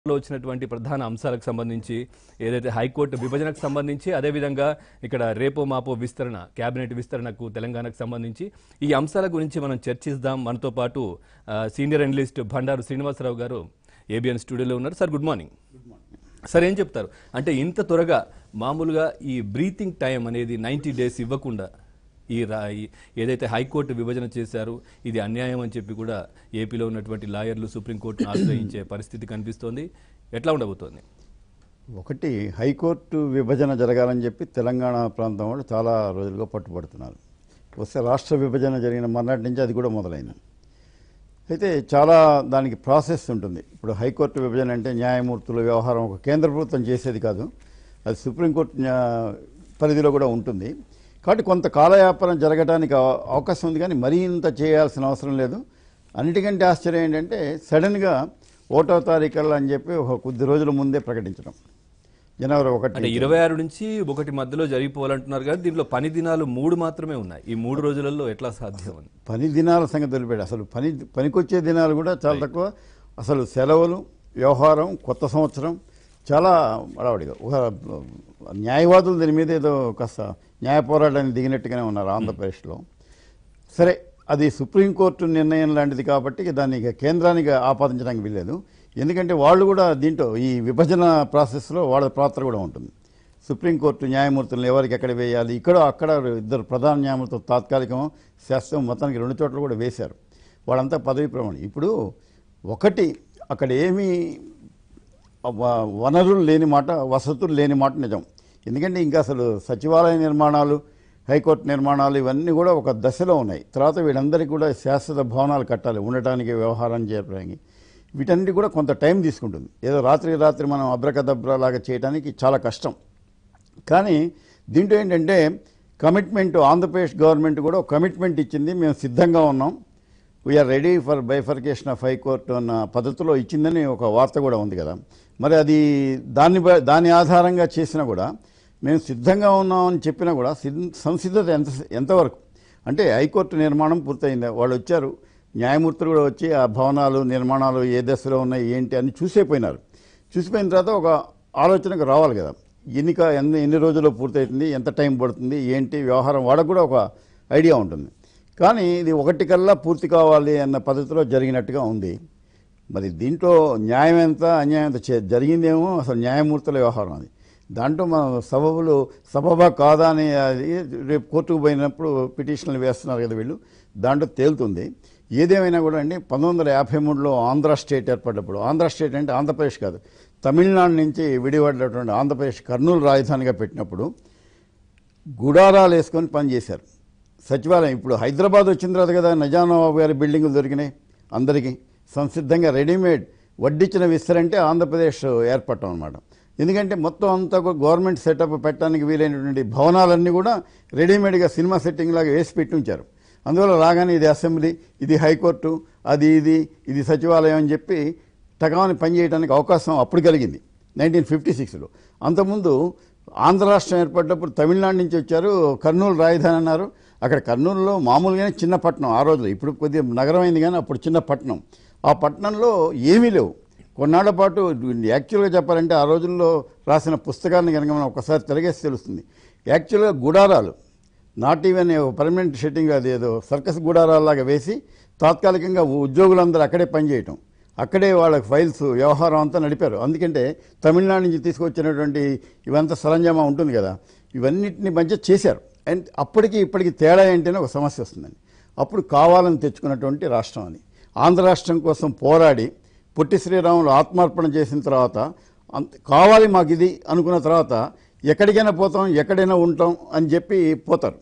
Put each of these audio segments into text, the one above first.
లో వచ్చినటువంటి ప్రధాన అంశాలకు సంబంధించి ఏదైతే హైకోర్టు విభజనకు సంబంధించి అదేవిధంగా ఇక్కడ రేపో మాపో విస్తరణ కేబినెట్ విస్తరణకు తెలంగాణకు సంబంధించి ఈ అంశాల గురించి మనం చర్చిద్దాం మనతో పాటు ఆ, సీనియర్ అనలిస్ట్ బండారు శ్రీనివాసరావు గారు ఏబిఎన్ స్టూడియోలో ఉన్నారు సార్ గుడ్ మార్నింగ్ సార్ ఏం చెప్తారు అంటే ఇంత త్వరగా మామూలుగా ఈ బ్రీతింగ్ టైం అనేది నైంటీ డేస్ ఇవ్వకుండా ఈ రా ఈ ఏదైతే హైకోర్టు విభజన చేశారు ఇది అన్యాయం అని చెప్పి కూడా ఏపీలో ఉన్నటువంటి లాయర్లు సుప్రీంకోర్టును ఆశ్రయించే పరిస్థితి కనిపిస్తోంది ఎట్లా ఉండబోతోంది ఒకటి హైకోర్టు విభజన జరగాలని చెప్పి తెలంగాణ ప్రాంతం వాళ్ళు చాలా రోజులుగా పట్టుబడుతున్నారు వస్తే రాష్ట్ర విభజన జరిగిన మర్నాటి నుంచి అది కూడా మొదలైంది అయితే చాలా దానికి ప్రాసెస్ ఉంటుంది ఇప్పుడు హైకోర్టు విభజన అంటే న్యాయమూర్తుల వ్యవహారం ఒక కేంద్ర ప్రభుత్వం చేసేది కాదు అది సుప్రీంకోర్టు న్యా- పరిధిలో కూడా ఉంటుంది కాబట్టి కొంత కాలయాపనం జరగడానికి అవ- అవకాశం ఉంది కానీ మరీ ఇంత చేయాల్సిన అవసరం లేదు అన్నిటికంటే ఆశ్చర్యం ఏంటంటే సడన్గా ఒకటో తారీఖుల్లో అని చెప్పి ఒక కొద్ది రోజుల ముందే ప్రకటించడం జనవరి ఒకటి అంటే ఇరవై ఆరు నుంచి ఒకటి మధ్యలో జరిగిపోవాలంటున్నారు కానీ దీంట్లో పని దినాలు మూడు మాత్రమే ఉన్నాయి ఈ మూడు రోజులలో ఎట్లా సాధ్యం అని పని దినాల సంగతి వదిలిపెట్టి అసలు పని పనికొచ్చే దినాలు కూడా చాలా తక్కువ అసలు సెలవులు వ్యవహారం కొత్త సంవత్సరం చాలా అడవడిగా ఒక న్యాయవాదులు దీని మీద ఏదో కాస్త న్యాయ పోరాటానికి దిగినట్టుగానే ఉన్నారు ఆంధ్రప్రదేశ్లో సరే అది సుప్రీంకోర్టు నిర్ణయం లాంటిది కాబట్టి ఇక దాన్ని ఇక కేంద్రానికి ఆపాదించడానికి వీల్లేదు ఎందుకంటే వాళ్ళు కూడా దీంట్లో ఈ విభజన ప్రాసెస్లో వాళ్ళ పాత్ర కూడా ఉంటుంది సుప్రీంకోర్టు న్యాయమూర్తులను ఎవరికి ఎక్కడ వేయాలి ఇక్కడ అక్కడ ఇద్దరు ప్రధాన న్యాయమూర్తులు తాత్కాలికం శాస్త్రం మొత్తానికి రెండు చోట్ల కూడా వేశారు వాళ్ళంతా పదవి ప్రమాణం ఇప్పుడు ఒకటి అక్కడ ఏమీ వ- వనరులు లేని మాట వసతులు లేని మాట నిజం ఎందుకంటే ఇంకా అసలు సచివాలయ నిర్మాణాలు హైకోర్టు నిర్మాణాలు ఇవన్నీ కూడా ఒక దశలో ఉన్నాయి తర్వాత వీళ్ళందరికీ కూడా శాశ్వత భవనాలు కట్టాలి ఉండటానికి వ్యవహారం చేయడానికి వీటన్నిటి కూడా కొంత టైం తీసుకుంటుంది ఏదో రాత్రి రాత్రి మనం అబ్రకదబ్రా లాగా చేయడానికి చాలా కష్టం కానీ దీంట్లో ఏంటంటే కమిట్మెంట్ ఆంధ్రప్రదేశ్ గవర్నమెంట్ కూడా ఒక కమిట్మెంట్ ఇచ్చింది మేము సిద్ధంగా ఉన్నాం we are ready for bifurcation of high court అన్న పద్ధతిలో ఇచ్చిందని ఒక వార్త కూడా ఉంది కదా మరి అది దాన్ని బ- దాని ఆధారంగా చేసినా కూడా మేము సిద్ధంగా ఉన్నామని చెప్పినా కూడా సిద్ధ- సంసిద్ధత ఎంత ఎంతవరకు అంటే హైకోర్టు నిర్మాణం పూర్తయింది వాళ్ళు వచ్చారు న్యాయమూర్తులు కూడా వచ్చి ఆ భవనాలు నిర్మాణాలు ఏ దశలో ఉన్నాయి ఏంటి అని చూసేపోయినారు చూసిపోయిన తర్వాత ఒక ఆలోచనకు రావాలి కదా ఎన్నిక ఎన్ని ఎన్ని రోజుల్లో పూర్తవుతుంది ఎంత టైం పడుతుంది ఏంటి వ్యవహారం వాళ్ళకు కూడా ఒక ఐడియా ఉంటుంది కానీ ఇది ఒకటి కల్లా పూర్తి కావాలి అన్న పద్ధతిలో జరిగినట్టుగా ఉంది మరి దీంట్లో న్యాయం ఎంత అన్యాయం ఎంత చే- జరిగిందేమో అసలు న్యాయమూర్తుల వ్యవహారం అది దాంట్లో మనం సబబులు సబబా కాదా అని అది రేపు కోర్టుకు పోయినప్పుడు పిటిషన్లు వేస్తున్నారు కదా వీళ్ళు దాంట్లో తేలుతుంది ఏదేమైనా కూడా అండి పంతొమ్మిది వందల యాభై మూడులో ఆంధ్ర స్టేట్ ఏర్పడినప్పుడు ఆంధ్ర స్టేట్ అంటే ఆంధ్రప్రదేశ్ కాదు తమిళనాడు నుంచి విడిపడినటువంటి ఆంధ్రప్రదేశ్ కర్నూలు రాజధానిగా పెట్టినప్పుడు గుడారాలు వేసుకొని పనిచేశారు సచివాలయం ఇప్పుడు హైదరాబాద్ వచ్చిన తర్వాత కదా నజానబాబు గారి బిల్డింగులు దొరికినాయి అందరికీ సంసిద్ధంగా రెడీమేడ్ వడ్డించిన విస్తరంటే ఆంధ్రప్రదేశ్ ఏర్పడటం అనమాట ఎందుకంటే మొత్తం అంతా కూడా గవర్నమెంట్ సెటప్ పెట్టడానికి వీలైనటువంటి భవనాలన్నీ కూడా రెడీమేడ్గా సినిమా సెట్టింగ్ లాగా వేసి పెట్టి ఉంచారు అందువల్ల రాగానే ఇది అసెంబ్లీ ఇది హైకోర్టు అది ఇది ఇది సచివాలయం అని చెప్పి టకాని పనిచేయడానికి అవకాశం అప్పుడు కలిగింది నైన్టీన్ ఫిఫ్టీ సిక్స్లో అంతకుముందు ఆంధ్ర రాష్ట్రం ఏర్పడినప్పుడు తమిళనాడు నుంచి వచ్చారు కర్నూలు రాజధాని అన్నారు అక్కడ కర్నూలులో మామూలుగానే చిన్న పట్టణం ఆ రోజులో ఇప్పుడు కొద్దిగా నగరం అయింది కానీ అప్పుడు చిన్న పట్టణం ఆ పట్టణంలో ఏమీ లేవు కొన్నాళ్ల పాటు యాక్చువల్గా చెప్పాలంటే ఆ రోజుల్లో రాసిన పుస్తకాన్ని కనుక మనం ఒకసారి తిరగేసి తెలుస్తుంది యాక్చువల్గా గుడారాలు నాట్ ఈవెన్ పర్మనెంట్ షెట్టింగ్ అది ఏదో సర్కస్ గుడారాల్లాగా వేసి తాత్కాలికంగా ఉద్యోగులందరూ అక్కడే పనిచేయటం అక్కడే వాళ్ళకి ఫైల్స్ వ్యవహారం అంతా నడిపారు అందుకంటే తమిళనాడు నుంచి తీసుకొచ్చినటువంటి ఇవంతా సరంజామా ఉంటుంది కదా ఇవన్నిటిని మధ్య చేశారు అండ్ అప్పటికి ఇప్పటికి తేడా ఏంటనే ఒక సమస్య వస్తుందండి అప్పుడు కావాలని తెచ్చుకున్నటువంటి రాష్ట్రం అని ఆంధ్ర రాష్ట్రం కోసం పోరాడి పొట్టి శ్రీరాములు ఆత్మార్పణ చేసిన తర్వాత అంత కావాలి మాకు ఇది అనుకున్న తర్వాత ఎక్కడికైనా పోతాం ఎక్కడైనా ఉంటాం అని చెప్పి పోతారు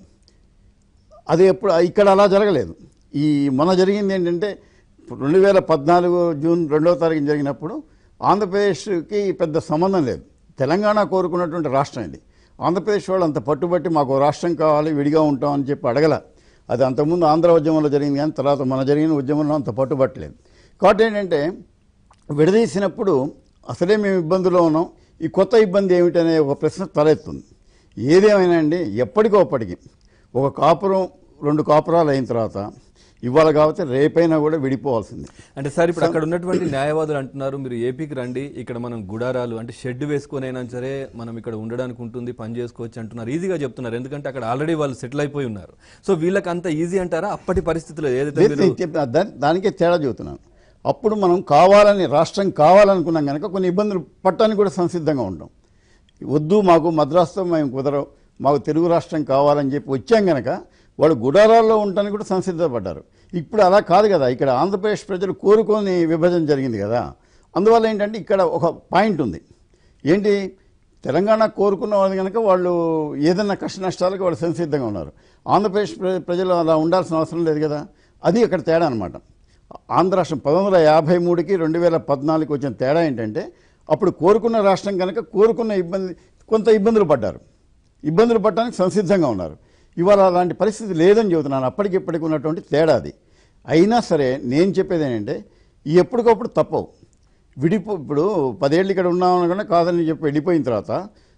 అది ఎప్పుడు ఇక్కడ అలా జరగలేదు ఈ మొన్న జరిగింది ఏంటంటే రెండు వేల పద్నాలుగు జూన్ రెండవ తారీఖున జరిగినప్పుడు ఆంధ్రప్రదేశ్కి పెద్ద సంబంధం లేదు తెలంగాణ కోరుకున్నటువంటి రాష్ట్రం ఇది ఆంధ్రప్రదేశ్ వాళ్ళు అంత పట్టుబట్టి మాకు ఓ రాష్ట్రం కావాలి విడిగా ఉంటాం అని చెప్పి అడగల అది అంతకుముందు ఆంధ్ర ఉద్యమంలో జరిగింది కానీ తర్వాత మన జరిగిన ఉద్యమంలో అంత పట్టుబట్టలేదు కాబట్టి ఏంటంటే విడదీసినప్పుడు అసలే మేము ఇబ్బందుల్లో ఉన్నాం ఈ కొత్త ఇబ్బంది ఏమిటనే ఒక ప్రశ్న తలెత్తుంది ఏదేమైనా అండి ఎప్పటికో అప్పటికి ఒక కాపురం రెండు కాపురాలు అయిన తర్వాత ఇవాళ కాకపోతే రేపైనా కూడా విడిపోవాల్సింది అంటే సార్ ఇప్పుడు అక్కడ ఉన్నటువంటి న్యాయవాదులు అంటున్నారు మీరు ఏపీకి రండి ఇక్కడ మనం గుడారాలు అంటే షెడ్ వేసుకొనైనా సరే మనం ఇక్కడ ఉండడానికి ఉంటుంది పని చేసుకోవచ్చు అంటున్నారు ఈజీగా చెప్తున్నారు ఎందుకంటే అక్కడ ఆల్రెడీ వాళ్ళు సెటిల్ అయిపోయి ఉన్నారు సో వీళ్ళకి అంత ఈజీ అంటారా అప్పటి పరిస్థితుల్లో ఏదైతే లేదు, మీరు నేను చెప్పిన దా- దానికే తేడా చెబుతున్నాను అప్పుడు మనం కావాలని రాష్ట్రం కావాలనుకున్నాం కనుక కొన్ని ఇబ్బందులు పట్టడానికి కూడా సంసిద్ధంగా ఉంటాం వద్దు మాకు మద్రాసుతో మేము కుదరవు మాకు తెలుగు రాష్ట్రం కావాలని చెప్పి వచ్చాం కనుక వాళ్ళు గుడారాల్లో ఉండడానికి కూడా సంసిద్ధపడ్డారు ఇప్పుడు అలా కాదు కదా ఇక్కడ ఆంధ్రప్రదేశ్ ప్రజలు కోరుకొని విభజన జరిగింది కదా అందువల్ల ఏంటంటే ఇక్కడ ఒక పాయింట్ ఉంది ఏంటి తెలంగాణ కోరుకున్న వాళ్ళు కనుక వాళ్ళు ఏదైనా కష్ట నష్టాలకు వాళ్ళు సంసిద్ధంగా ఉన్నారు ఆంధ్రప్రదేశ్ ప్ర- ప్రజలు అలా ఉండాల్సిన అవసరం లేదు కదా అది ఇక్కడ తేడా అనమాట ఆంధ్ర రాష్ట్రం పంతొమ్మిది వందల యాభై మూడుకి రెండు వేల పద్నాలుగుకి వచ్చిన తేడా ఏంటంటే అప్పుడు కోరుకున్న రాష్ట్రం కనుక కోరుకున్న ఇబ్బంది కొంత ఇబ్బందులు పడ్డారు ఇబ్బందులు పడడానికి సంసిద్ధంగా ఉన్నారు ఇవాళ అలాంటి పరిస్థితి లేదని చెబుతున్నాను అప్పటికి ఇప్పటికి ఉన్నటువంటి తేడా అది అయినా సరే నేను చెప్పేది ఏంటంటే ఈ ఎప్పటికప్పుడు తప్పవు విడిపో ఇప్పుడు పదేళ్ళు ఇక్కడ ఉన్నామనుకున్నా కాదని చెప్పి వెళ్ళిపోయిన తర్వాత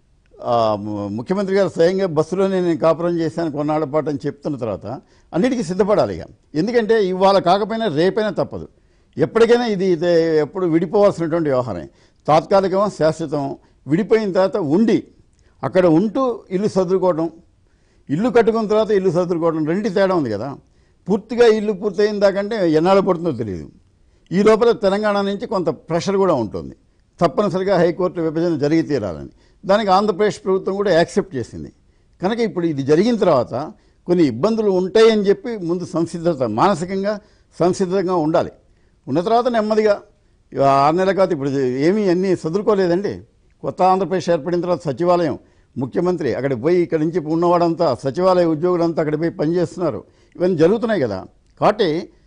ఆ, ము- ముఖ్యమంత్రి గారు స్వయంగా బస్సులోనే నేను కాపురం చేశాను కొన్నాళ్ల పాటు అని చెప్తున్న తర్వాత అన్నిటికీ సిద్ధపడాలి ఇక ఎందుకంటే ఇవాళ కాకపోయినా రేపైనా తప్పదు ఎప్పటికైనా ఇది ఇది ఎప్పుడు విడిపోవాల్సినటువంటి వ్యవహారం తాత్కాలికమో శాశ్వతం విడిపోయిన తర్వాత ఉండి అక్కడ ఉంటూ ఇల్లు సర్దుకోవడం ఇల్లు కట్టుకున్న తర్వాత ఇల్లు సర్దుకోవడం రెండు తేడా ఉంది కదా పూర్తిగా ఇల్లు పూర్తయిన దాకంటే ఎన్నాళ్ళు పడుతుందో తెలియదు ఈ లోపల తెలంగాణ నుంచి కొంత ప్రెషర్ కూడా ఉంటుంది తప్పనిసరిగా హైకోర్టు విభజన జరిగి తీరాలని దానికి ఆంధ్రప్రదేశ్ ప్రభుత్వం కూడా యాక్సెప్ట్ చేసింది కనుక ఇప్పుడు ఇది జరిగిన తర్వాత కొన్ని ఇబ్బందులు ఉంటాయని చెప్పి ముందు సంసిద్ధత మానసికంగా సంసిద్ధంగా ఉండాలి ఉన్న తర్వాత నెమ్మదిగా ఇక ఆరు నెలల కాదు ఇప్పుడు ఏమీ అన్నీ సదురుకోలేదండి కొత్త ఆంధ్రప్రదేశ్ ఏర్పడిన తర్వాత సచివాలయం ముఖ్యమంత్రి అక్కడికి పోయి ఇక్కడి నుంచి ఉన్నవాడంతా సచివాలయ ఉద్యోగులంతా అక్కడికి పోయి పనిచేస్తున్నారు ఇవన్నీ జరుగుతున్నాయి కదా కాబట్టి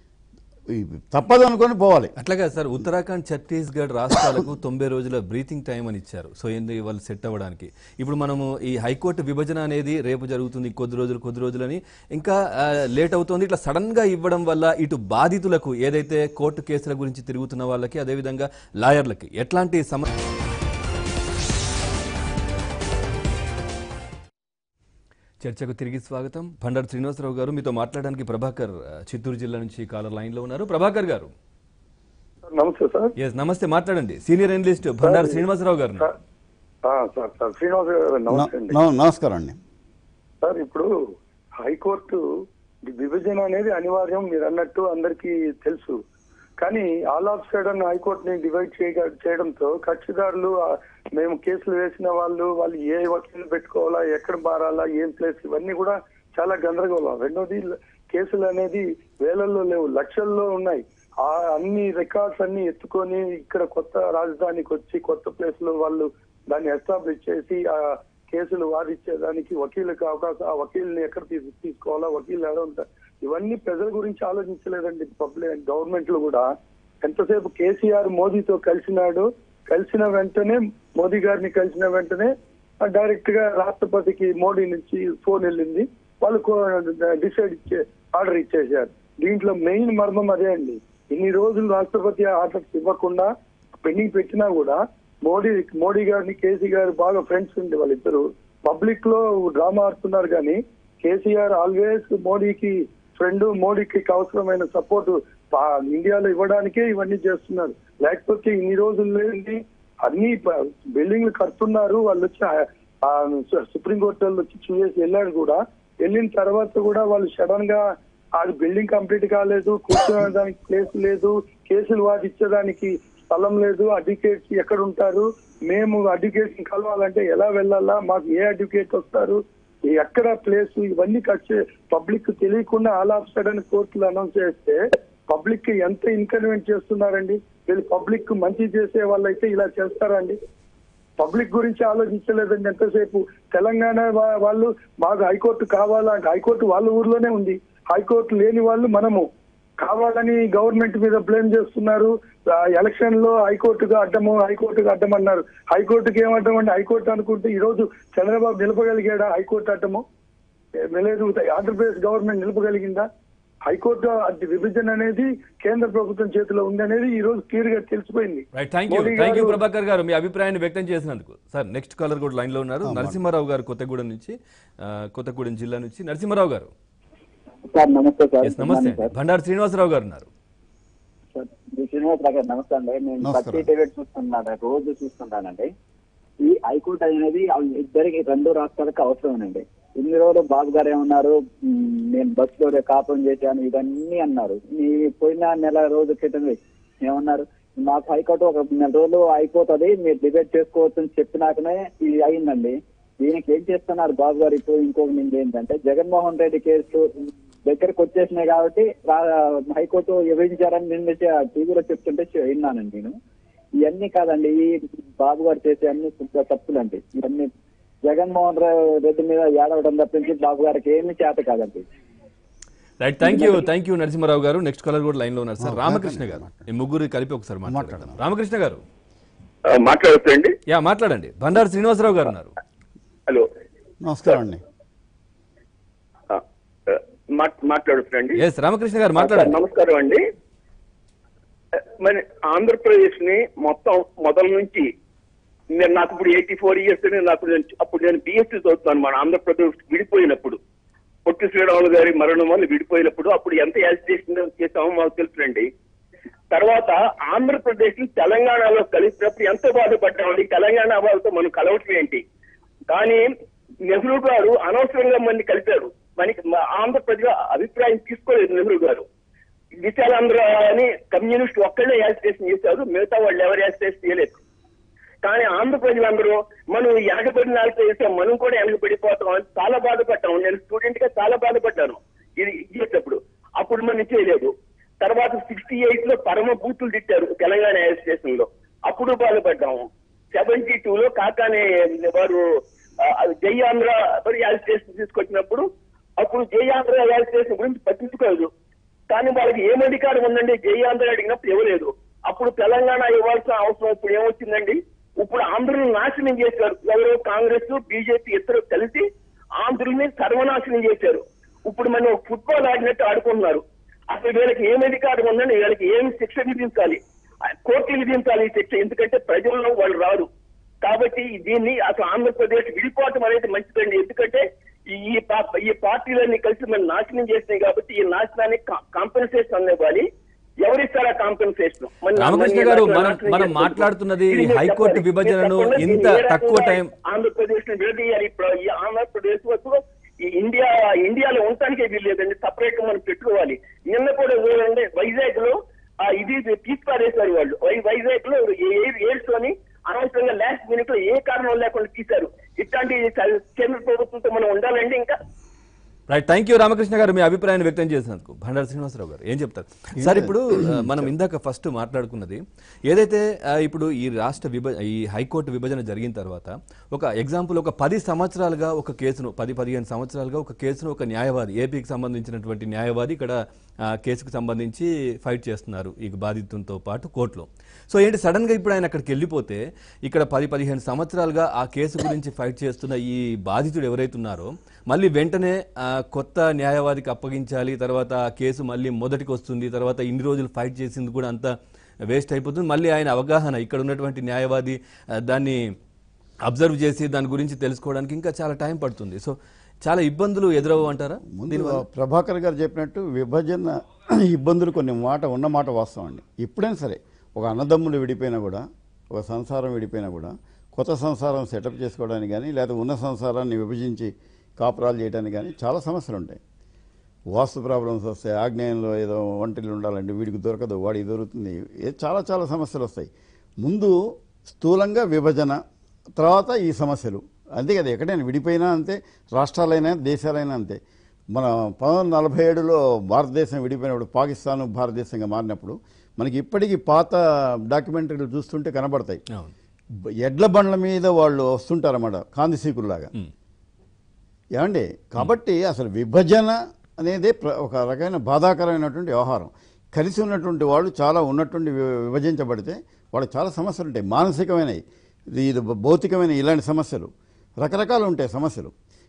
ఈ తప్పదు అనుకొని పోవాలి అట్లాగా సార్ ఉత్తరాఖండ్ ఛత్తీస్గఢ్ రాష్ట్రాలకు తొంభై రోజుల బ్రీతింగ్ టైం అని ఇచ్చారు సో ఏంది వాళ్ళు సెట్ అవ్వడానికి ఇప్పుడు మనము ఈ హైకోర్టు విభజన అనేది రేపు జరుగుతుంది కొద్ది రోజులు కొద్ది రోజులని ఇంకా ఆ, లేట్ అవుతుంది ఇట్లా సడన్ గా ఇవ్వడం వల్ల ఇటు బాధితులకు ఏదైతే కోర్టు కేసుల గురించి తిరుగుతున్న వాళ్ళకి అదేవిధంగా లాయర్లకి ఎట్లాంటి సమ చర్చకు తిరిగి స్వాగతం భండారు శ్రీనివాసరావు గారు మీతో మాట్లాడడానికి ప్రభాకర్ ఆ, చిత్తూరు జిల్లా నుంచి కాలర్ లైన్ లో ఉన్నారు ప్రభాకర్ గారు నమస్తే సార్ ఎస్ నమస్తే మాట్లాడండి సీనియర్ అనలిస్ట్ భండారు శ్రీనివాసరావు గారు సార్ ఆ, సార్ సార్ శ్రీనివాస్ గారు నమస్తే అండి నమ- నమస్కారం అండి సార్ ఇప్పుడు హైకోర్టు ది విభజన అనేది అనివార్యం మీరు అన్నట్టు అందరికీ తెలుసు కానీ ఆల్ ఆఫ్ సడన్ హైకోర్టుని డివైడ్ చేయ చేయడంతో కక్షిదారులు ఆ, మేము కేసులు వేసిన వాళ్ళు వాళ్ళు ఏ వకీలు పెట్టుకోవాలా ఎక్కడ మారాలా ఏం ప్లేస్ ఇవన్నీ కూడా చాలా గందరగోళం రెండోది కేసులు అనేది వేలల్లో లేవు లక్షల్లో ఉన్నాయి ఆ అన్ని రికార్డ్స్ అన్ని ఎత్తుకొని ఇక్కడ కొత్త రాజధానికి వచ్చి కొత్త ప్లేస్ లో వాళ్ళు దాన్ని ఎస్టాబ్లిష్ చేసి ఆ కేసులు వాదించేదానికి వకీలకు అవకాశం ఆ వకీల్ని ఎక్కడ తీసు తీసుకోవాలా వకీలు ఎవరు ఉంటారు ఇవన్నీ ప్రజల గురించి ఆలోచించలేదండి పబ్లిక్ గవర్నమెంట్ లో కూడా ఎంతసేపు కేసీఆర్ మోదీతో కలిసినాడు కలిసిన వెంటనే మోదీ గారిని కలిసిన వెంటనే డైరెక్ట్ గా రాష్ట్రపతికి మోడీ నుంచి ఫోన్ వెళ్ళింది వాళ్ళు డిసైడ్ ఇచ్చే ఆర్డర్ ఇచ్చేసారు దీంట్లో మెయిన్ మర్మం అదే అండి ఇన్ని రోజులు రాష్ట్రపతి ఆర్డర్స్ ఇవ్వకుండా పెండింగ్ పెట్టినా కూడా మోడీ మోడీ గారిని కేసీ గారు బాగా ఫ్రెండ్స్ ఉండే వాళ్ళిద్దరు పబ్లిక్ లో డ్రామా ఆడుతున్నారు కానీ కేసీఆర్ ఆల్వేస్ మోడీకి ఫ్రెండ్ మోడీకి అవసరమైన సపోర్ట్ ఇండియాలో ఇవ్వడానికే ఇవన్నీ చేస్తున్నారు లేకపోతే ఇన్ని రోజులు లేని అన్ని ప- బిల్డింగ్లు కడుతున్నారు వాళ్ళు వచ్చి ఆ- ఆ సుప్రీంకోర్టు వాళ్ళు వచ్చి చూసేసి వెళ్ళారు కూడా వెళ్ళిన తర్వాత కూడా వాళ్ళు సడన్ గా అది బిల్డింగ్ కంప్లీట్ కాలేదు కూర్చోడానికి ప్లేస్ లేదు కేసులు వాదించడానికి స్థలం లేదు అడ్వకేట్స్ ఎక్కడ ఉంటారు మేము అడ్వకేట్స్ కలవాలంటే ఎలా వెళ్ళాలా మాకు ఏ అడ్వకేట్ వస్తారు ఎక్కడ ప్లేస్ ఇవన్నీ ఖర్చు పబ్లిక్ తెలియకుండా ఆల్ ఆఫ్ సడన్ కోర్టులు అనౌన్స్ చేస్తే పబ్లిక్ కి ఎంత ఇన్కన్వీనియంట్ చేస్తున్నారండి వీళ్ళు పబ్లిక్ మంచి చేసే వాళ్ళైతే ఇలా చేస్తారండి పబ్లిక్ గురించి ఆలోచించలేదండి ఎంతసేపు తెలంగాణ వా- వాళ్ళు మాకు హైకోర్టు కావాలా అంటే హైకోర్టు వాళ్ళ ఊర్లోనే ఉంది హైకోర్టు లేని వాళ్ళు మనము కావాలని గవర్నమెంట్ మీద బ్లేమ్ చేస్తున్నారు ఆ, ఎలక్షన్ లో హైకోర్టుగా అడ్డము హైకోర్టుగా అడ్డం అన్నారు హైకోర్టుకి ఏమడ్డం అంటే హైకోర్టు అనుకుంటే ఈ రోజు చంద్రబాబు నిలపగలిగాడా హైకోర్టు అడ్డము ఏ, లేదు ఆంధ్రప్రదేశ్ గవర్నమెంట్ నిలపగలిగిందా హైకోర్టు అది విభజన అనేది కేంద్ర ప్రభుత్వం చేతిలో ఉంది అనేది ఈ రోజు క్లియర్ గా తెలిసిపోయింది right thank you Modi thank you గారు- ప్రభాకర్ గారు మీ అభిప్రాయాన్ని వ్యక్తం చేసినందుకు సార్ నెక్స్ట్ కాలర్ కూడా లైన్ లో ఉన్నారు నరసింహారావు గారు కొత్తగూడెం నుంచి ఆ, కొత్తగూడెం జిల్లా నుంచి నరసింహారావు గారు సార్ నమస్తే సార్ ఎస్ నమస్తే సార్ బండారు శ్రీనివాసరావు గారు ఉన్నారు సార్ మీ శ్రీనివాసరావు గారు నమస్తే అండి నేను నమస్కారం. ప్రతి టీవీ చూస్తున్నాను రోజు చూస్తుంటానండి ఈ హైకోర్టు అనేది ఇద్దరికి రెండు రాష్ట్రాలకు అవసరమేనండి ఇన్ని రోజులు బాబు గారు ఏమన్నారు "మ్, నేను బస్సులో కాపురం చేశాను ఇవన్నీ అన్నారు ఈ పోయిన నెల రోజు క్రితం ఏమన్నారు మాకు హైకోర్టు ఒక నెల రోజులు అయిపోతుంది మీరు డిబేట్ చేసుకోవచ్చు అని చెప్పినాకనే ఇది అయిందండి దీనికి ఏం చేస్తున్నారు బాబు గారు ఇప్పుడు ఇంకొక నింది ఏంటంటే జగన్మోహన్ రెడ్డి కేసు దగ్గరకు వచ్చేసినాయి కాబట్టి రా- హైకోర్టు విభజించారని నిన్న టీవీలో చెప్తుంటే చె- విన్నానండి నేను ఇవన్నీ కాదండి ఈ బాబు గారు చేసే అన్ని శుద్ధ తప్పులండి ఇవన్నీ జగన్మోహన్ రా- రెడ్డి మీద ఏడవడం తప్పించి బాబు గారికి ఏమీ చేత కాదండి right thank you thank you Narasimha Rao గారు నెక్స్ట్ కాలర్ కూడా లైన్ లో ఉన్నారు సార్ రామకృష్ణ గారు ఈ ముగ్గురు కలిపి ఒకసారి మాట్లాడదాం రామకృష్ణ గారు మాట్లాడొచ్చండి యా మాట్లాడండి బండారు శ్రీనివాసరావు గారు ఉన్నారు హలో నమస్కారం అండి ఆ, ఆ, మాట్- మాట్లాడొచ్చండి ఎస్ రామకృష్ణ గారు మాట్లాడండి నమస్కారం అండి ఆ, మరి ఆంధ్రప్రదేశ్ ని మొత్తం మొదల నుంచి నేను నాకు ఇప్పుడు ఎయిటీ ఫోర్ ఇయర్స్ నాకు నేను- అప్పుడు నేను బిఎస్సీ చదువుతాను మన ఆంధ్రప్రదేశ్ విడిపోయినప్పుడు పొట్టి శ్రీరాములు గారి మరణం వల్ల విడిపోయినప్పుడు అప్పుడు ఎంత యాజిటేషన్ చేసామో మాకు తెలుసునండి తర్వాత ఆంధ్రప్రదేశ్ ని తెలంగాణలో కలిసినప్పుడు ఎంతో బాధపడ్డామండి తెలంగాణ వాళ్ళతో మనం కలవటం ఏంటి కానీ నెహ్రూ గారు అనవసరంగా మంది కలిపారు మనకి మా ఆంధ్రప్రదేశ్ అభిప్రాయం తీసుకోలేదు నెహ్రూ గారు విశాలాంధ్ర అని కమ్యూనిస్ట్ ఒక్కళ్ళే యాజిటేషన్ చేశారు మిగతా వాళ్ళు ఎవరు యాజిటేషన్ చేయలేదు కానీ ఆంధ్ర ప్రజలందరూ మనం వెనకబడినాలతో చేసాం మనం కూడా వెనకబడిపోతాం అని చాలా బాధపడ్డాం నేను స్టూడెంట్ గా చాలా బాధపడ్డాను ఇది ఇది చేసేటప్పుడు అప్పుడు మనం చేయలేదు తర్వాత సిక్స్టీ ఎయిట్ లో పరమ బూతులు తిట్టారు తెలంగాణ స్టేషన్ లో అప్పుడు బాధపడ్డాము సెవెంటీ టూ లో కాకానే వారు ఆ, అది జై ఆంధ్ర స్టేషన్ తీసుకొచ్చినప్పుడు అప్పుడు జై ఆంధ్ర స్టేషన్ గురించి పట్టించుకోలేదు కానీ వాళ్ళకి ఏం అధికారం ఉందండి జై ఆంధ్ర అడిగినప్పుడు ఇవ్వలేదు అప్పుడు తెలంగాణ ఇవ్వాల్సిన అవసరం ఇప్పుడు ఏమొచ్చిందండి ఇప్పుడు ఆంధ్రుని నాశనం చేశారు ఎవరు కాంగ్రెస్ బీజేపీ ఇద్దరు కలిసి ఆంధ్రుల్ని సర్వనాశనం చేశారు ఇప్పుడు మనం ఫుట్బాల్ ఆడినట్టు ఆడుకుంటున్నారు అసలు వీళ్ళకి ఏం అధికారం ఉందండి వీళ్ళకి ఏం శిక్ష విధించాలి కోర్టు విధించాలి ఈ శిక్ష ఎందుకంటే ప్రజల్లో వాళ్ళు రారు కాబట్టి దీన్ని అసలు ఆంధ్రప్రదేశ్ విడిపోవటం అనేది మంచిదండి ఎందుకంటే ఈ ఈ పా- ఈ పార్టీలన్నీ కలిసి మనం నాశనం చేసినాయి కాబట్టి ఈ నాశనానికి కాంపెన్సేషన్ అనేవ్వాలి ఎవరిస్తారా కాంపెన్సేషన్ రామకృష్ణ గారు, మనం- మనం మాట్లాడుతున్నది ఈ హైకోర్టు విభజనను ఇంత తక్కువ టైం- ఆంధ్రప్రదేశ్ ని విడదీయాలి ఇప్పుడు ఈ ఆంధ్రప్రదేశ్ వరకు ఈ ఇండియా ఇండియాలో ఉండటానికే వీల్లేదండి సపరేట్ మనం పెట్టుకోవాలి నిన్న కూడా చూడండి వైజాగ్ లో ఆ ఇది తీసుకుపారేశారు వాళ్ళు వై- వైజాగ్ లో ఎయిర్స్ అని అనవసరంగా లాస్ట్ మినిట్ లో ఏ కారణం లేకుండా తీశారు ఇట్లాంటి కేంద్ర ప్రభుత్వంతో మనం ఉండాలండి ఇంకా రైట్ థ్యాంక్ యూ రామకృష్ణ గారు మీ అభిప్రాయాన్ని వ్యక్తం చేసినందుకు భండారు శ్రీనివాసరావు గారు ఏం చెప్తారు సార్ ఇప్పుడు ఆ, మనం ఇందాక ఫస్ట్ మాట్లాడుకున్నది ఏదైతే ఆ, ఇప్పుడు ఈ రాష్ట్ర విభ ఈ హైకోర్టు విభజన జరిగిన తర్వాత ఒక ఎగ్జాంపుల్ ఒక పది సంవత్సరాలుగా ఒక కేసును పది పదిహేను సంవత్సరాలుగా ఒక కేసును ఒక న్యాయవాది ఏపీకి సంబంధించినటువంటి న్యాయవాది ఇక్కడ ఆ, కేసుకు సంబంధించి ఫైట్ చేస్తున్నారు ఈ బాధితులతో పాటు కోర్టులో సో ఏంటి సడన్ గా ఇప్పుడు ఆయన అక్కడికి వెళ్ళిపోతే ఇక్కడ పది పదిహేను సంవత్సరాలుగా ఆ కేసు గురించి ఫైట్ చేస్తున్న ఈ బాధితుడు ఎవరైతే ఉన్నారో మళ్ళీ వెంటనే ఆ, కొత్త న్యాయవాదికి అప్పగించాలి తర్వాత ఆ కేసు మళ్ళీ మొదటికి వస్తుంది తర్వాత ఇన్ని రోజులు ఫైట్ చేసింది కూడా అంతా వేస్ట్ అయిపోతుంది మళ్ళీ ఆయన అవగాహన ఇక్కడ ఉన్నటువంటి న్యాయవాది ఆ, దాన్ని అబ్జర్వ్ చేసి దాని గురించి తెలుసుకోవడానికి ఇంకా చాలా టైం పడుతుంది సో చాలా ఇబ్బందులు ఎదురవు అంటారా ముందు ప్రభాకర్ గారు చెప్పినట్టు విభజన ఇబ్బందులు కొన్ని మాట ఉన్న మాట వాస్తవం అండి ఎప్పుడైనా సరే ఒక అన్నదమ్ములు విడిపోయినా కూడా ఒక సంసారం విడిపోయినా కూడా కొత్త సంసారం సెటప్ చేసుకోవడానికి కానీ లేదా ఉన్న సంసారాన్ని విభజించి కాపురాలు చేయడానికి కానీ చాలా సమస్యలు ఉంటాయి వాస్తు ప్రాబ్లమ్స్ వస్తాయి ఆగ్నేయంలో ఏదో ఒంటిల్లు ఉండాలంటే వీడికి దొరకదు వాడికి దొరుకుతుంది ఏ చాలా చాలా సమస్యలు వస్తాయి ముందు స్థూలంగా విభజన తర్వాత ఈ సమస్యలు అంతే కదా ఎక్కడైనా విడిపోయినా అంతే రాష్ట్రాలైనా దేశాలైనా అంతే మన పంతొమ్మిది వందల నలభై ఏడులో భారతదేశం విడిపోయినప్పుడు పాకిస్తాన్ భారతదేశంగా మారినప్పుడు మనకి ఇప్పటికీ పాత డాక్యుమెంటరీలు చూస్తుంటే కనబడతాయి అవును ఎడ్ల బండ్ల మీద వాళ్ళు వస్తుంటారన్నమాట కాందిసీకుల్లాగా ఉమ్. ఏమండి కాబట్టి అసలు విభజన అనేది ప్ర- ఒక రకమైన బాధాకరమైనటువంటి వ్యవహారం కలిసి ఉన్నటువంటి వాళ్ళు చాలా ఉన్నటువంటి వి- విభజించబడితే వాళ్ళకి చాలా సమస్యలు ఉంటాయి మానసికమైనవి ఇది ఇది భౌతికమైన ఇలాంటి సమస్యలు రకరకాలు ఉంటాయి సమస్యలు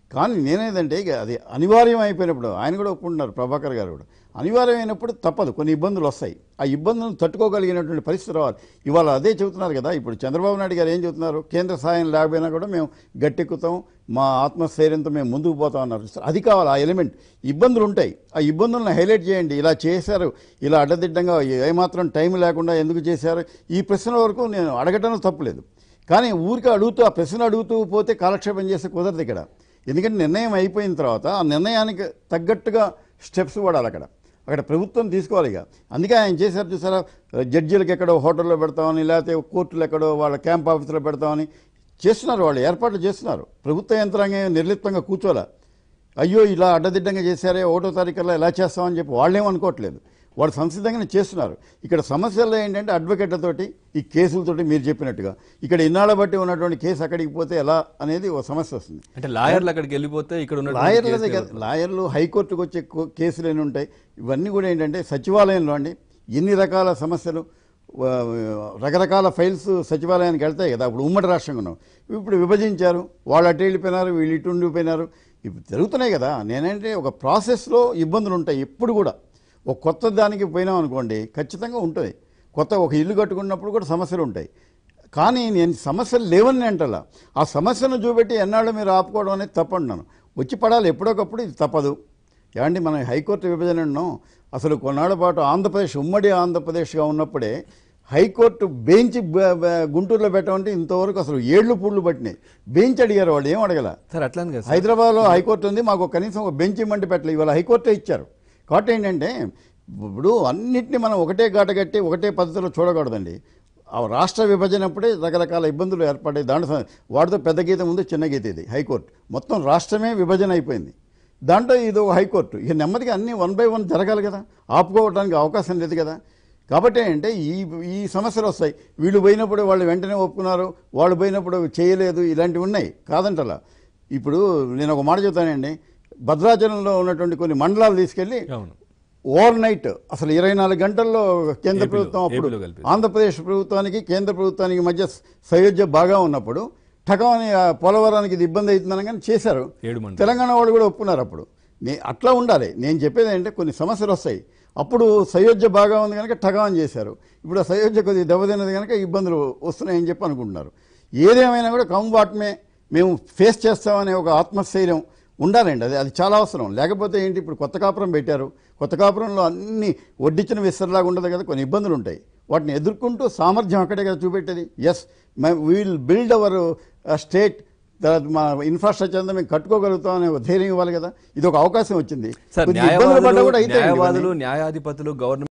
కానీ నేనేదంటే ఇక అది అనివార్యం అయిపోయినప్పుడు ఆయన కూడా ఒప్పుకుంటున్నారు ప్రభాకర్ గారు కూడా అనివార్యమైనప్పుడు తప్పదు కొన్ని ఇబ్బందులు వస్తాయి ఆ ఇబ్బందులను తట్టుకోగలిగినటువంటి పరిస్థితి రావాలి ఇవాళ అదే చెబుతున్నారు కదా ఇప్పుడు చంద్రబాబు నాయుడు గారు ఏం చెబుతున్నారు కేంద్ర సహాయం లేకపోయినా కూడా మేము గట్టెక్కుతాం మా ఆత్మస్థైర్యంతో మేము ముందుకు పోతాం అన్నారు అది కావాలి ఆ ఎలిమెంట్ ఇబ్బందులు ఉంటాయి ఆ ఇబ్బందులను హైలైట్ చేయండి ఇలా చేశారు ఇలా అడ్డదిడ్డంగా ఏమాత్రం టైం లేకుండా ఎందుకు చేశారు ఈ ప్రశ్న వరకు నేను అడగటం తప్పులేదు కానీ ఊరికి అడుగుతూ ఆ ప్రశ్న అడుగుతూ పోతే కాలక్షేపం చేస్తే కుదరదు ఇక్కడ ఎందుకంటే నిర్ణయం అయిపోయిన తర్వాత ఆ నిర్ణయానికి తగ్గట్టుగా స్టెప్స్ పడాలి అక్కడ అక్కడ ప్రభుత్వం తీసుకోవాలి ఇక అందుకే ఆయన చేశారు చూసారా జడ్జీలకు ఎక్కడో హోటల్లో పెడతామని లేకపోతే కోర్టులు ఎక్కడో వాళ్ళ క్యాంప్ ఆఫీసులో పెడతామని చేస్తున్నారు వాళ్ళు ఏర్పాట్లు చేస్తున్నారు ప్రభుత్వ యంత్రాంగం నిర్లిప్తంగా కూర్చోలే అయ్యో ఇలా అడ్డదిడ్డంగా చేశారే ఒకటో తారీఖుల్లో ఎలా చేస్తామని చెప్పి వాళ్ళేమనుకోవట్లేదు వాళ్ళు సంసిద్ధంగానే చేస్తున్నారు ఇక్కడ సమస్యల్లో ఏంటంటే అడ్వకేట్లతోటి ఈ కేసులతోటి మీరు చెప్పినట్టుగా ఇక్కడ ఇన్నాళ్ళ బట్టి ఉన్నటువంటి కేసు అక్కడికి పోతే ఎలా అనేది ఒక సమస్య వస్తుంది అంటే లాయర్లు అక్కడికి వెళ్ళిపోతే ఇక్కడ ఉన్న లాయర్లదే కదా లాయర్లు హైకోర్టుకు వచ్చే కో- కేసులు ఎన్ని ఉంటాయి ఇవన్నీ కూడా ఏంటంటే సచివాలయంలో అండి ఎన్ని రకాల సమస్యలు ఆ, రకరకాల ఫైల్స్ సచివాలయానికి వెళ్తాయి కదా అప్పుడు ఉమ్మడి రాష్ట్రంగా ఉన్నాం ఇప్పుడు విభజించారు వాళ్ళు అటు వెళ్ళిపోయినారు వీళ్ళు ఇటు ఉండిపోయినారు ఇప్పుడు జరుగుతున్నాయి కదా నేనంటే ఒక ప్రాసెస్లో ఇబ్బందులు ఉంటాయి ఎప్పుడు కూడా ఒక కొత్త దానికి పోయినాం అనుకోండి ఖచ్చితంగా ఉంటుంది కొత్త ఒక ఇల్లు కట్టుకున్నప్పుడు కూడా సమస్యలు ఉంటాయి కానీ నేను సమస్యలు లేవని నేను అంటలా ఆ సమస్యను చూపెట్టి ఎన్నాళ్ళు మీరు ఆపుకోవడం అనేది తప్పంటున్నాను వచ్చి పడాలి ఎప్పుడోకప్పుడు ఇది తప్పదు ఏమండి మనం హైకోర్టు విభజన ఉన్నాం అసలు కొన్నాళ్ళ పాటు ఆంధ్రప్రదేశ్ ఉమ్మడి ఆంధ్రప్రదేశ్గా ఉన్నప్పుడే హైకోర్టు బెంచ్ బ- బ- గుంటూరులో పెట్టమంటే ఇంతవరకు అసలు ఏళ్ళు పూళ్ళు పట్టినాయి బెంచ్ అడిగారు వాళ్ళు ఏం అడగల సార్ అట్లానే కదా సార్. హైదరాబాద్లో హైకోర్టు ఉంది మాకు కనీసం ఒక బెంచ్ ఇమ్మంటే పెట్టలేదు ఇవాళ హైకోర్టే ఇచ్చారు కాబట్టి ఏంటంటే ఇప్పుడు అన్నిటిని మనం ఒకటే గాట కట్టి ఒకటే పద్ధతిలో చూడకూడదండి ఆ రాష్ట్ర విభజన అప్పుడే రకరకాల ఇబ్బందులు ఏర్పడ్డాయి దాంట్లో స- వాటితో పెద్ద గీత ముందు చిన్న గీత ఇది హైకోర్టు మొత్తం రాష్ట్రమే విభజన అయిపోయింది దాంట్లో ఇది ఒక హైకోర్టు ఇక నెమ్మదిగా అన్ని వన్ బై వన్ జరగాలి కదా ఆపుకోవడానికి అవకాశం లేదు కదా కాబట్టి ఏంటంటే ఈ ఈ సమస్యలు వస్తాయి వీళ్ళు పోయినప్పుడు వాళ్ళు వెంటనే ఒప్పుకున్నారు వాళ్ళు పోయినప్పుడు చేయలేదు ఇలాంటివి ఉన్నాయి కాదంటలా ఇప్పుడు నేను ఒక మాట చెప్తానండి భద్రాచలంలో ఉన్నటువంటి కొన్ని మండలాలు తీసుకెళ్ళి అవును ఓవర్ నైట్ అసలు ఇరవై నాలుగు గంటల్లో కేంద్ర ఏపీలో- ప్రభుత్వం అప్పుడు ఏపీలో కలిపేసి. ఆంధ్రప్రదేశ్ ప్రభుత్వానికి కేంద్ర ప్రభుత్వానికి మధ్య సయోధ్య బాగా ఉన్నప్పుడు ఠకమని ఆ పోలవరానికి ఇది ఇబ్బంది అవుతుందని కానీ చేశారు ఏడు మండలం. తెలంగాణ వాళ్ళు కూడా ఒప్పుకున్నారు అప్పుడు నే అట్లా ఉండాలి నేను చెప్పేది ఏంటంటే కొన్ని సమస్యలు వస్తాయి అప్పుడు సయోధ్య బాగా ఉంది కనుక ఠగమని చేశారు ఇప్పుడు ఆ సయోధ్య కొద్దిగా దెబ్బతిన్నది కనుక ఇబ్బందులు వస్తున్నాయని చెప్పి అనుకుంటున్నారు ఏదేమైనా కూడా కంబాట్మే మేము ఫేస్ చేస్తామనే ఒక ఆత్మస్థైర్యం ఉండాలండి అది అది చాలా అవసరం లేకపోతే ఏంటి ఇప్పుడు కొత్త కాపురం పెట్టారు కొత్త కాపురంలో అన్ని వడ్డించిన విస్తరలాగా ఉండదు కదా కొన్ని ఇబ్బందులు ఉంటాయి వాటిని ఎదుర్కొంటూ సామర్థ్యం అక్కడే కదా చూపెట్టేది yes will build our state తర్వాత మా ఇన్ఫ్రాస్ట్రక్చర్ అంతా మేము కట్టుకోగలుగుతాం అనే ఒక ధైర్యం ఇవ్వాలి కదా ఇది ఒక అవకాశం వచ్చింది సార్ కొద్దిగా ఇబ్బందులు పడ్డా న్యాయవాదులు కూడా అయితే న్యాయవాదులు న్యాయాధిపతులు గవర్నమెంట్